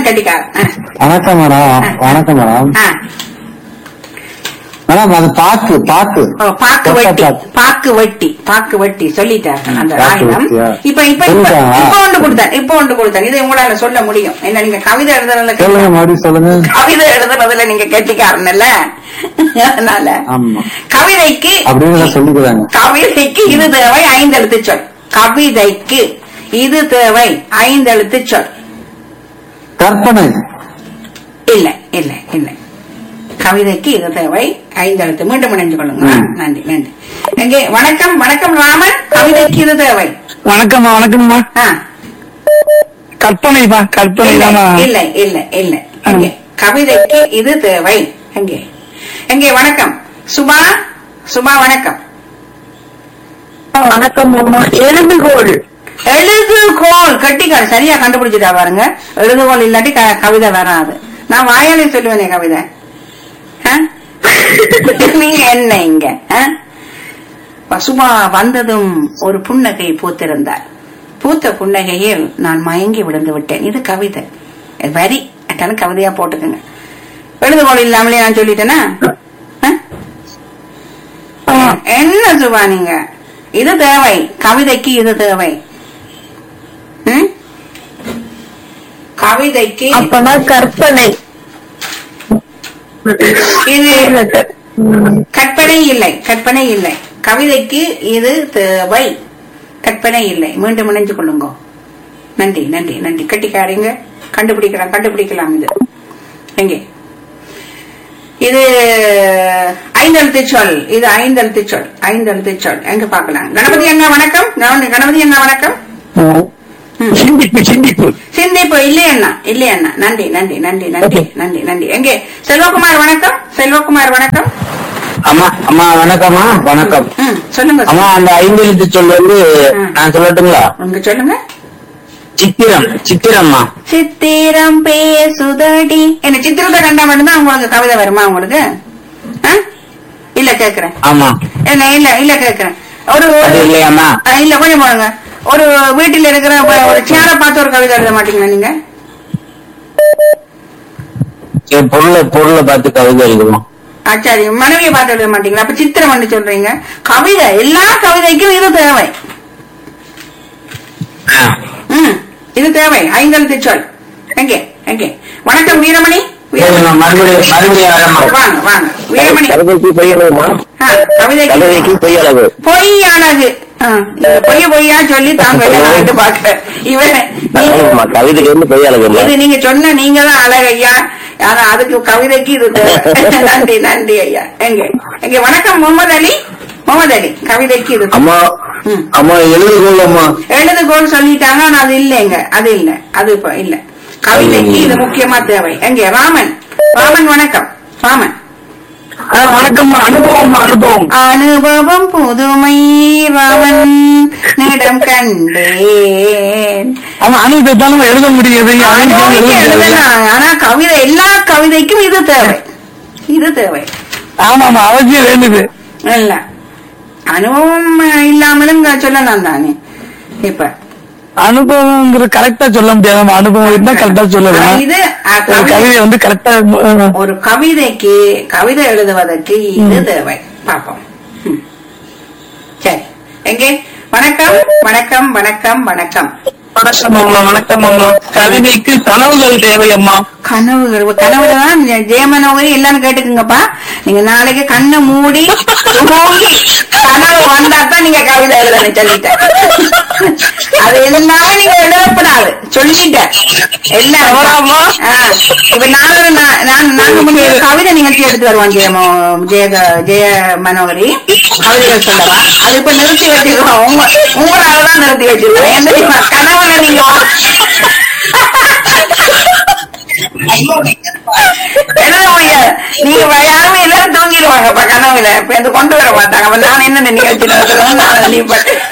இவன் கட்டிக்காரன் ஆ. வணக்கம் மேடம் வணக்கம் மேடம் ஆ. மேடம் அது பாக்கு பாக்கு ஓ, பாக்கு கொட்டை வட்டி பாக்கு. பாக்கு வட்டி பாக்கு வட்டி சொல்லிட்டார் அந்த பாக்கு ஆயுதம் வட்டியா? இப்ப இப்ப இப்ப சொல்லிட்டாங்களா? இப்ப ஒன்று கொடுத்தேன் இப்ப ஒன்று கொடுத்தேன் இதை உங்களால சொல்ல முடியும் என்ன நீங்க கவிதை எழுதுறதுல சொல்லுங்க மறுபடியும் சொல்லுங்க கவிதை எழுதுறதுல நீங்க கெட்டிக்காரன் இல்ல அதனால ஆமா கவிதைக்கு அப்படின்னு நான் சொல்லிக்கிறாங்க கவிதைக்கு இது தேவை ஐந்தெழுத்து சொல் கவிதைக்கு இது தேவை ஐந்தெழுத்து சொல் கற்பனை இல்ல இல்ல இல்ல கவிதைக்கு இது தேவை ஐந்தெழுத்து மீண்டும் இணைந்து கொள்ளுங்க ம். நன்றி நன்றி எங்கே வணக்கம் வணக்கம் ராமன் கவிதைக்கு இது தேவை வணக்கம்மா வணக்கம்மா ஆ, கற்பனைப்பா கற்பனை இல்ல தானா இல்ல இல்ல இல்ல எங்கே கவிதைக்கு இது தேவை எங்கே எங்கே வணக்கம் சுபா சுபா வணக்கம் வணக்கம் அம்மா எழுதுகோள் எழுதுகோல் கட்டிக்கார சரியா கண்டுபிடிச்சிட்டா பாருங்க எழுதுகோல் இல்லாட்டி க- கவிதை வராது நான் வாயாலே சொல்லுவேனே கவிதை ஆ? நீங்க என்ன இங்க ஆ? பசுமா வந்ததும் ஒரு புன்னகை பூத்திருந்தார் பூத்த புன்னகையில் நான் மயங்கி விழுந்து விட்டேன் இது கவிதை இது வரி அட்டாலும் கவிதையா போட்டுக்கோங்க எழுதுகோல் இல்லாமலே நான் சொல்லிட்டேனா ஆ? என்ன சுபா நீங்க இது தேவை கவிதைக்கு இது தேவை ம்? கவிதைக்கு அப்பனா கற்பனை இது கற்பனை இல்லை கற்பனை இல்லை கவிதைக்கு இது தேவை கற்பனை இல்லை மீண்டும் இணைஞ்சு கொள்ளுங்க நன்றி நன்றி நன்றி கட்டிக்காரங்க கண்டுபிடிக்கலாம் கண்டுபிடிக்கலாம் இது எங்கே இது ஐந்தெழுத்து சொல் இது ஐந்தெழுத்து சொல் ஐந்தெழுத்து சொல் எங்க பார்க்கலாம் கணபதி அண்ணா வணக்கம் கணபதி- கணபதி அண்ணா வணக்கம் ம். சிந்திப்பு சிந்திப்பு சிந்திப்பு இல்லையே அண்ணா இல்லையே அண்ணா நன்றி நன்றி நன்றி நன்றி நன்றி நன்றி எங்கே செல்வகுமார் வணக்கம் செல்வகுமார் வணக்கம் அம்மா அம்மா வணக்கம்மா வணக்கம் ம் சொல்லுங்க அம்மா அந்த ஐந்து எழுத்து சொல் வந்து ம். நான் சொல்லட்டுங்களா உங்க சொல்லுங்க சித்திரம் சித்திரம்மா சித்திரம் பேசுதடி என்ன சித்திரத்தை கண்டா மட்டும்தான் உங்களுக்கு கவிதை வருமா உங்களுக்கு ஆ? இல்ல கேக்குறேன் ஆமா இல்ல இல்ல இல்ல கேக்குறேன் ஒரு அது இல்லையாம்மா ஆ, இல்ல கொஞ்சம் போடுங்க ஒரு வீட்டில் இருக்கிற ஒரு- ஒரு சேரை பார்த்து ஒரு கவிதை எழுத மாட்டீங்களா நீங்க சரி, பொருளை பொருளை பார்த்து கவிதை எழுதுவோம் ஆ, சரி மனைவியை பார்த்து எழுத மாட்டீங்களா அப்ப சித்திரம் வந்து சொல்றீங்க கவிதை எல்லா கவிதைக்கும் இது தேவை ஆ. ம் இது தேவை ஐந்தெழுத்து சொல் எங்கே எங்கே வணக்கம் வீரமணி வீரமணி. சரிம்மா, மறுபடியும் மறுபடியும் வரேம்மா வாங்க வாங்க வீரமணி கவிதைக்கு பொய் அளவுமா ஆ, கவிதைக்கு கவிதைக்கு பொய் அளவு பொய் அழகு ஆ, இது பொய்ய பொய்யா சொல்லி தாங்க விட்டு பாக்க இவன் நீ- கவிதைக்கு வந்து பொய் அளவு இது நீங்க சொன்ன நீங்க தான் அழகு ஐயா ஆனா அதுக்கு கவிதைக்கு இது தேவை. நன்றி நன்றி ஐயா எங்க எங்க வணக்கம் முகமது அலி முகமது அலி கவிதைக்கு இது தேவை. அம்மா ம். அம்மா எழுதுகோள்ளம்மா எழுதுகோள் சொல்லிட்டாங்க ஆனா அது இல்லைங்க அது இல்ல அது இப்ப இல்ல கவிதைக்கு இது முக்கியமா தேவை எங்க ராமன் ராமன் வணக்கம் ராமன் வணக்கம்மா அனுபவம் அனுபவம் அனுபவம் புதுமை ராமன் நிடம் கண்டேன் அவன் அனுபவத்தாலும் எழுத முடியாது அனுபவிக்க எழுதலாம். ஆனா கவிதை எல்லா கவிதைக்கும் இது தேவை இது தேவை ஆமாமா அவசியம் வேண்டுது இல்ல அனுபவம் இல்லாமலும் சொல்லலாம் தானே இப்ப அனுபவம்ங்கிற கரெக்டா சொல்ல முடியாது அனுபவம் இருந்தா கரெக்டா சொல்லலாம் இது அஹ், ஒரு கவிதை- கவிதை வந்து கரெக்டா ஒரு கவிதைக்கு கவிதை எழுதுவதற்கு இது தேவை பாப்போம் ம். சரி எங்கே வணக்கம் வணக்கம் வணக்கம் வணக்கம் வணக்கம் அம்மா வணக்கம் அம்மா கவிதைக்கு கனவுகள் தேவை அம்மா கனவுகள் கனவுல தான் ஜெயமனோகரி எல்லாரும் கேட்டுக்குங்கப்பா நீங்க நாளைக்கு கண்ணை மூடி தூங்கி கனவு வந்தா தான் நீங்க கவிதை எழுதணும் சொல்லிட்டேன் அது எல்லாம் நீங்க எழுதப்படாது சொல்லிட்டேன் எல்லாம் அவ்வளவுமா? ஆ. இப்ப நான் ஒரு நா- நான் நாங்க முன்னே ஒரு கவிதை நிகழ்ச்சி எடுத்து வருவோம் ஜெயமோ ஜெய ஜெய மனோகரி கவிதைகள் சொல்லவா அது இப்ப நிறுத்தி வச்சிருக்கோம் உங்க உங்களாலதான் நிறுத்தி வச்சிருக்கோம் என்ன தெரியுமா? கனவுல நீங்க எழுத முடியாது நீங்க யாருமே எல்லாரும் தூங்கிடுவாங்க இப்ப கனவுல இப்ப இது கொண்டு வர மாட்டாங்க அப்ப நான் என்ன நிகழ்ச்சி நடத்துறேன் நான் லீவ்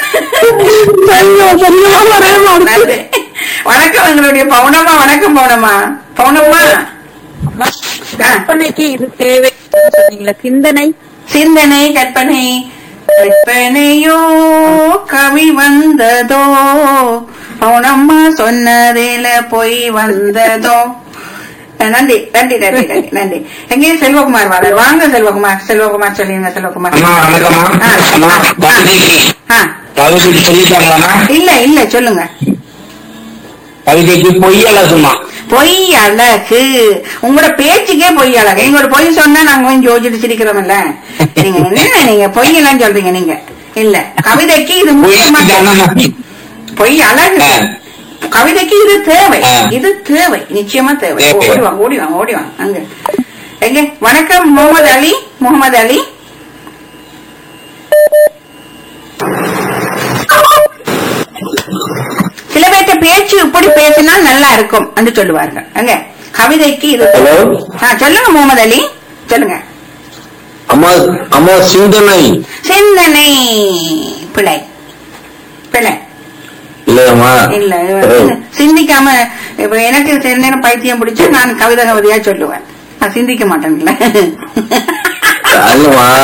நன்றி வணக்கம் எங்களுடைய பவுனம்மா வணக்கம் பவுனம்மா பவுனம்மா ஆ, கற்பனைக்கு இது தேவை சொன்னீங்களா சிந்தனை சிந்தனை கற்பனை கற்பனையோ கவி வந்ததோ பவுனம்மா சொன்னதில போய் வந்ததோ அஹ் நன்றி நன்றி நன்றி நன்றி நன்றி எங்கேயும் செல்வகுமார் வர வாங்க செல்வகுமார் செல்வகுமார் சொல்லுங்க செல்வகுமார் அம்மா வணக்கம்மா ஆ. அம்மா கவிதைக்கு ஆ கவிதைக்கு சொல்லிட்டாங்களாம்மா இல்ல இல்ல சொல்லுங்க கவிதைக்கு பொய்யலசுமா பொய் அழகு உங்களோட பேச்சுக்கே பொய் அழகு நீங்க ஒரு பொய் சொன்னா நாங்க கொஞ்சம் யோசிச்சு சிரிக்கிறோம்ல நீங்க என்ன நீங்க பொய் எல்லாம் சொல்றீங்க நீங்க இல்ல கவிதைக்கு இது முக்கியமா பொய்க்கு பொய் அழகு ஆ. கவிதைக்கு இது தேவை ஆ. இது தேவை நிச்சயமா தேவை தேவை. ஓடி வாங்க ஓடி வாங்க ஓடி வாங்க அங்க எங்க வணக்கம் முகமது அலி முகமது அலி சில பேர்ட்ட பேச்சு இப்படி பேசினா நல்லா இருக்கும் என்று சொல்லுவார்கள் அங்க கவிதைக்கு இது ஹலோ ஆ, சொல்லுங்க முகமது அலி சொல்லுங்க அம்மா அம்மா சிந்தனை சிந்தனை பிழை பிழை இல்லையம்மா இல்ல இவன் சிந்திக்காம இப்ப எனக்கு சில நேரம் பைத்தியம் பிடிச்சு நான் கவிதை கவிதையா சொல்லுவேன் நான் சிந்திக்க மாட்டேன்ல அல்லவா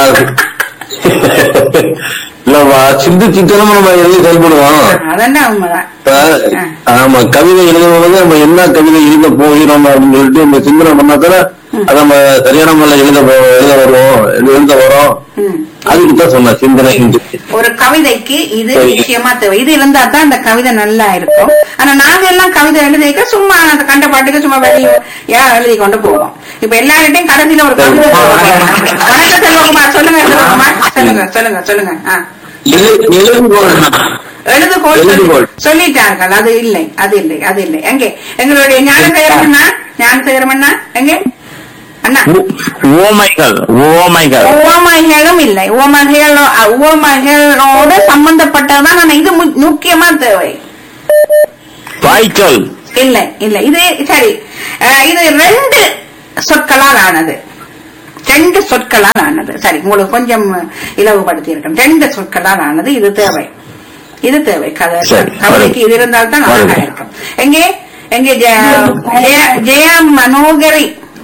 இல்லவா சிந்திச்சுட்டு நம்ம எழுதி செயல்படுவோம் அதான் உண்மைதான் இப்ப, ஆமா கவிதை எழுதும்போது நம்ம என்ன கவிதை எழுத போகிறோம் அப்படின்னு சொல்லிட்டு நம்ம சிந்தனை பண்ணாதானே அதை நம்ம சரியான முறையில் எழுத போ- எழுத வருவோம் எழுத வரோம் ம். அதுக்கு தான் சொன்னேன் சிந்தனை ஒரு கவிதைக்கு இது சரி. நிச்சயமா தேவை இது இருந்தா தான் அந்த கவிதை நல்லா இருக்கும் ஆனா நாங்க எல்லாம் கவிதை எழுதிக்க சும்மா அந்த கண்ட பாட்டுக்கு சும்மா வெளியே ஏன் எழுதி கொண்டு போவோம் இப்ப எல்லார்கிட்டையும் கடைசியில ஒரு கவிதை வணக்கம் செல்வகுமார் சொல்லுங்க செல்வகுமார் சொல்லுங்க சொல்லுங்க சொல்லுங்க ஆ எழு- எழுதுகோள் எழுதுகோள் சொல்லி- எழுதுகோள். சொல்லிட்டார்கள் அது இல்லை அது இல்லை அது இல்லை எங்கே எங்களுடைய ஞானசேகரம் அண்ணா ஞானசேகரம் அண்ணா எங்கே அண்ணா ஓமைகள் ஓமைகள் உவமைகளும் இல்லை உவமைகளோ உவமைகளோடு சம்பந்தப்பட்டதுதான் ஆனா இது மு- முக்கியமா தேவை வாய்க்கல் இல்லை இல்லை இது சரி அஹ், இது ரெண்டு சொற்களால் ஆனது ரெண்டு சொற்களால் ஆனது சரி உங்களுக்கு கொஞ்சம் இலவுபடுத்தி இருக்கேன் ரெண்டு சொற்களால் ஆனது இது தேவை இது தேவை கதை சரி. கவிதைக்கு இது இருந்தால்தான் அழகா வருது. இருக்கும் எங்கே எங்கே ஜெய- ஜெய- ஜெயா மனோகரி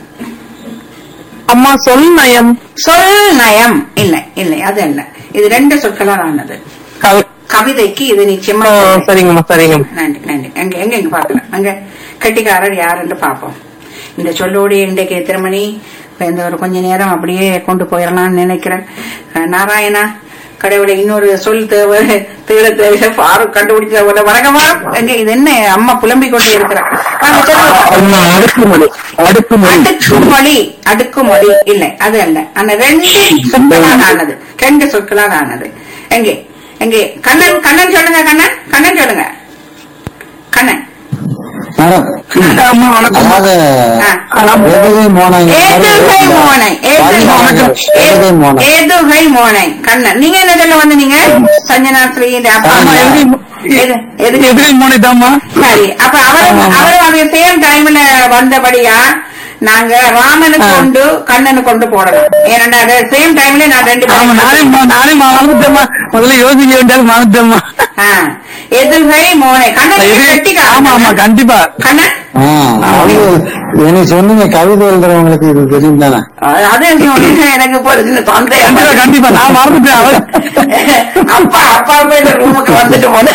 அம்மா சொல் நயம் சொல் நயம் இல்லை இல்லை அது அல்ல இது ரெண்டு சொற்களால் ஆனது கவி- கவிதைக்கு இது நிச்சயமா ஓ, தேவை. சரிங்கம்மா சரிங்கம்மா நன்றி நன்றி எங்க எங்க எங்க பாக்கலாம் அங்க கட்டிக்காரர் யாருன்னு பாப்போம் இந்த சொல்லோடு இன்றைக்கு எத்தனை மணி இப்ப இந்த ஒரு கொஞ்ச நேரம் அப்படியே கொண்டு போயிடலாம்னு நினைக்கிறேன் அஹ் நாராயணா கடவுளை இன்னொரு சொல் தேவை தேட தேவை ஃபாரூக் கண்டுபிடிச்ச ஒரு வணக்கமா எங்க இது என்ன அம்மா புலம்பிக் கொண்டே இருக்கிறார் வாங்க, சொல்லுங்க. அம்மா, அடுக்குமொழி அடுக்குமொழி அடுக்குமொழி அடுக்குமொழி இல்லை அது அல்ல அந்த ரெண்டு சொற்களால் ஆனது ரெண்டு சொற்களால் ஆனது எங்கே எங்கே கண்ணன் கண்ணன் சொல்லுங்க கண்ணன் கண்ணன் சொல்லுங்க கண்ணன் அம்மா வணக்கம் அதாவது ஆ. எதுகை மோனை ஏதுகை மோனை ஏதுகை எதுகை மோனை ஏதுகை மோனை கண்ணன் நீங்க என்ன சொல்ல வந்து நீங்க சஞ்சனா ஸ்ரீ இந்த அப்பா ஆமா, அம்மா எதுகை- எது எதுகை எதிரை மோனைதாம்மா சரி அப்ப அவர் ஆமா, ஆமா. அவர் அந்த சேம் டைம்ல வந்தபடியா நாங்க ராமனுக்கு ஆ. கொண்டு கண்ணனுக்கு கொண்டு போடலாம் ஏன்னா சேம் டைம்ல நான் ரெண்டு ஆமா பேரும் நானே மா- நானே மறந்துட்டேம்மா முதல்ல யோசிக்க வேண்டியது மறந்துட்டேம்மா ஆ. எதுகை மோனை கண்ணன் எதிரை- கட்டிக்கா ஆமா ஆமா கண்டிப்பா கண்ணன் எனக்கு சொன்னீங்க கவிதை எழுதுறவங்களுக்கு இது தெரியும் தானே அது எனக்கு எனக்கு போறது தொந்தை கண்டிப்பா கண்டிப்பா நான் மறந்துட்டேன் அவர் அப்பா அப்பா போய் இந்த ரூமுக்கு வந்துட்டு போன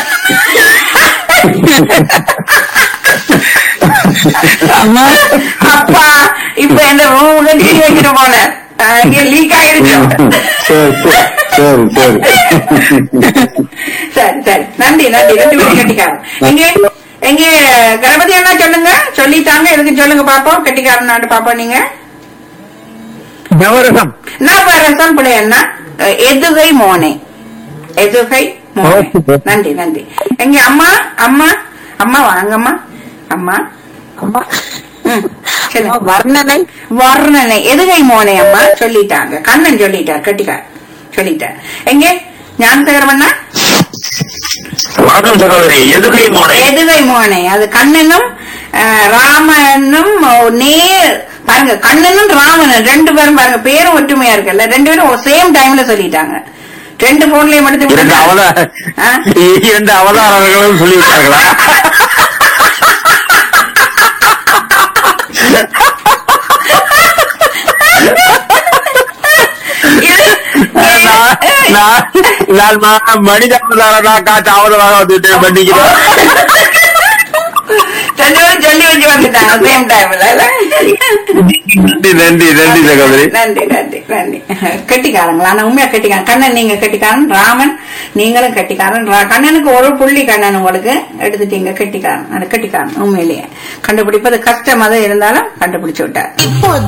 அம்மா அப்பா இப்ப இந்த ரூமுக்கு டீ வச்சுட்டு போன இங்க லீக் ஆயிடுச்சு சரி சரி சரி சரி சரி சரி நன்றி நன்றி ரெண்டு பேரும் கட்டிக்காரன் எங்க எங்க கணபதி அண்ணா சொல்லுங்க சொல்லிட்டாங்க எதுக்கு சொல்லுங்க பாப்போம் கட்டிக்காரன் நாட்டு பாப்போம் நீங்க நவரசம் நவரசம் பிள்ளையண்ணா எதுகை மோனே எதுகை மோனே Okay. நன்றி நன்றி எங்க அம்மா அம்மா அம்மா வாங்கம்மா அம்மா அம்மா ம் சொல்லுங்க வர்ணனை வர்ணனை எதுகை மோனே அம்மா சொல்லிட்டாங்க கண்ணன் சொல்லிட்டார் கட்டிக்கார் சொல்லிட்டார் எங்க ஞானசேகரமண்ணா வணக்கம் சகோதரி எதுகை மோனை எதுகை மோனை அது கண்ணனும் அஹ், ராமனும் நேர் பாருங்க கண்ணனும் ராமனும் ரெண்டு பேரும் பாருங்க பேரும் ஒற்றுமையா இருக்குல்ல ரெண்டு பேரும் சேம் டைம்ல சொல்லிட்டாங்க ரெண்டு போன்லயும் எடுத்து இரண்டு அவத ஆ? இரண்டு அவதாரங்களும் சொல்லிவிட்டார்களா நான் நான் மனித அவதாரனா காட்டு அவதாரம் வந்துட்டு பண்ணிக்கிறேன் ரெண்டு பேரும் சொல்லி வச்சு வந்துட்டாங்க சேம் டைம்ல நன்றி நன்றி நன்றி சகோதரி நன்றி நன்றி நன்றி கெட்டிக்காரங்களா ஆனா உண்மையா கெட்டிக்காரன் கண்ணன் நீங்க கெட்டிக்காரன் ராமன் நீங்களும் கெட்டிக்காரன் ரா- கண்ணனுக்கு ஒரு புள்ளி கண்ணன் உங்களுக்கு எடுத்துட்டீங்க கெட்டிக்காரன் அது கெட்டிக்காரன் உண்மையிலேயே கண்டுபிடிப்பது கஷ்டமாக இருந்தாலும் கண்டுபிடிச்சு விட்டார் இப்போது